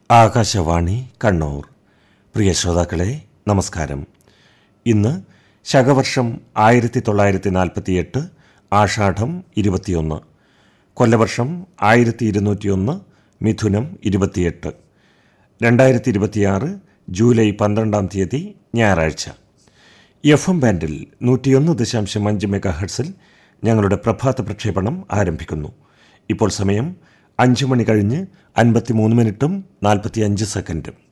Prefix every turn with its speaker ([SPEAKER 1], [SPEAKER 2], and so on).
[SPEAKER 1] ആകാശവാണി കണ്ണൂർ പ്രിയ ശ്രോതാക്കളെ നമസ്കാരം ഇന്ന് ശകവർഷം ആയിരത്തി തൊള്ളായിരത്തി നാൽപ്പത്തിയെട്ട് ആഷാഢം ഇരുപത്തിയൊന്ന് കൊല്ലവർഷം ആയിരത്തി ഇരുന്നൂറ്റിയൊന്ന് മിഥുനം ഇരുപത്തിയെട്ട് രണ്ടായിരത്തി ഇരുപത്തിയാറ് ജൂലൈ പന്ത്രണ്ടാം തീയതി ഞായറാഴ്ച എഫ് എം ബാൻഡിൽ നൂറ്റിയൊന്ന് ദശാംശം അഞ്ച് മെഗാ ഹെർട്സിൽ ഞങ്ങളുടെ പ്രഭാത പ്രക്ഷേപണം ആരംഭിക്കുന്നു ഇപ്പോൾ സമയം അഞ്ച് മണി കഴിഞ്ഞ് അൻപത്തിമൂന്ന് മിനിറ്റും നാൽപ്പത്തിയഞ്ച് സെക്കൻഡും